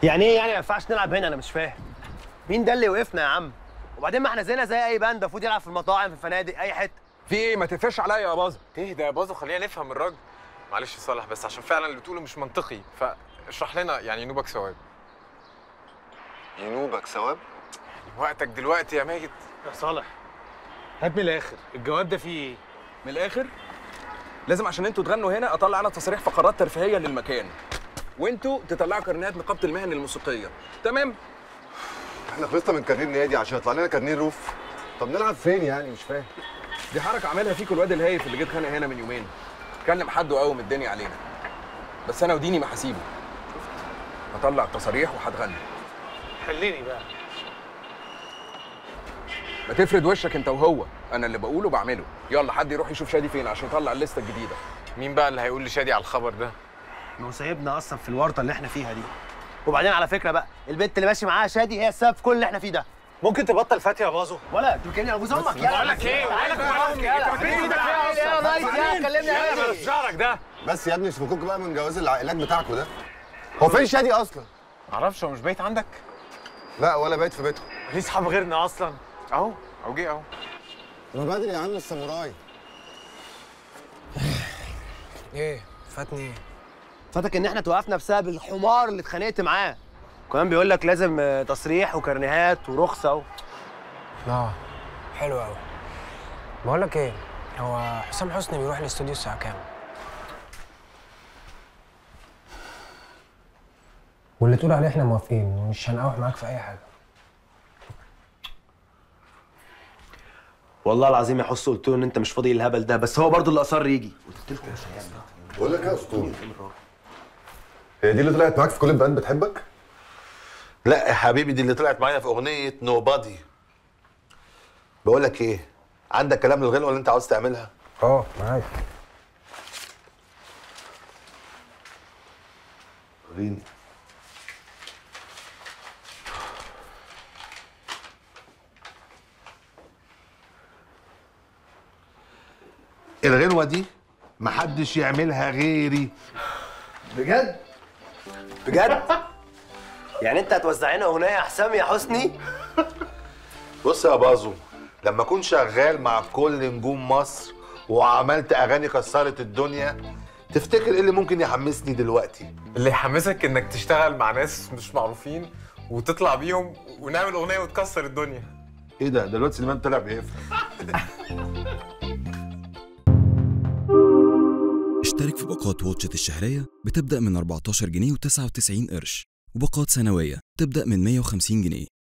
يعني ايه يعني ما ينفعش نلعب هنا انا مش فاهم مين ده اللي وقفنا يا عم وبعدين ما احنا زينا زي اي باند المفروض يلعب في المطاعم في الفنادق اي حته في ايه ما تقفش عليا يا باظه اهدى يا باظو خلينا نفهم الراجل معلش يا صالح بس عشان فعلا اللي بتقوله مش منطقي فاشرح لنا يعني ينوبك ثواب ينوبك ثواب وقتك دلوقتي يا ماجد يا صالح هات من الاخر الجواب ده فيه ايه من الاخر لازم عشان انتوا تغنوا هنا اطلع انا تصريح فقرات ترفيهيه للمكان وانتوا تطلعوا كارنيهات نقابه المهن الموسيقيه تمام احنا خلصنا من كارنير نادي عشان يطلع لنا كارنير روف طب نلعب فين يعني مش فاهم دي حركه عاملها فيكوا الواد الهايف اللي جه اتخانق هنا من يومين كلم حد وقوم الدنيا علينا بس انا وديني ما هسيبه هطلع تصاريح وهتغني حليني بقى ما تفرد وشك انت وهو انا اللي بقوله بعمله يلا حد يروح يشوف شادي فين عشان يطلع الليسته الجديده مين بقى اللي هيقول لشادي على الخبر ده ما هو سايبنا اصلا في الورطه اللي احنا فيها دي وبعدين على فكره بقى البنت اللي ماشي معاها شادي هي السبب في كل اللي احنا فيه ده ممكن تبطل فاتي يا بازو ولا انت بتكلمني على جوز امك يلا بقول لك ايه تعالى بقول لك كلمني يلا انت بتمد ايدك فيها اصلا يا نايس يلا كلمني يلا يلا بس شعرك ده بس يا ابني فكوك بقى من جواز العائلات بتاعكوا ده هو فين شادي اصلا معرفش هو مش بايت عندك لا ولا بايت في بيتهم ليه اصحاب غيرنا اصلا اهو اهو جه اهو ما بدري يا عم الساموراي ايه فاتني ايه فاتك ان احنا توقفنا بسبب الحمار اللي اتخانقت معاه كمان بيقول لك لازم آه، تصريح وكارنيهات ورخصه و... اه حلو قوي بقول لك ايه هو حسام حسني بيروح الاستوديو الساعه كام واللي تقول عليه احنا موافقين ومش هنقاوح معاك في اي حاجه والله العظيم يا حس قلت له ان انت مش فاضي الهبل ده بس هو برضه اللي اصر يجي بقول لك ايه يا اسطوره هي دي اللي طلعت معاك في كل البنات بتحبك لا يا حبيبي دي اللي طلعت معايا في اغنيه نو بادي بقول لك ايه عندك كلام للغنوه اللي انت عاوز تعملها اه معاك وريني الغنوه دي محدش يعملها غيري بجد بجد يعني انت هتوزع لنا اغنيه يا حسام يا حسني بص يا بازو لما اكون شغال مع كل نجوم مصر وعملت اغاني كسرت الدنيا تفتكر ايه اللي ممكن يحمسني دلوقتي اللي يحمسك انك تشتغل مع ناس مش معروفين وتطلع بيهم ونعمل اغنيه وتكسر الدنيا ايه ده ده الواد سليمان طلع بيفهم اشترك في باقات واتشت الشهرية بتبدأ من 14 جنيه و99 قرش وباقات سنوية تبدأ من 150 جنيه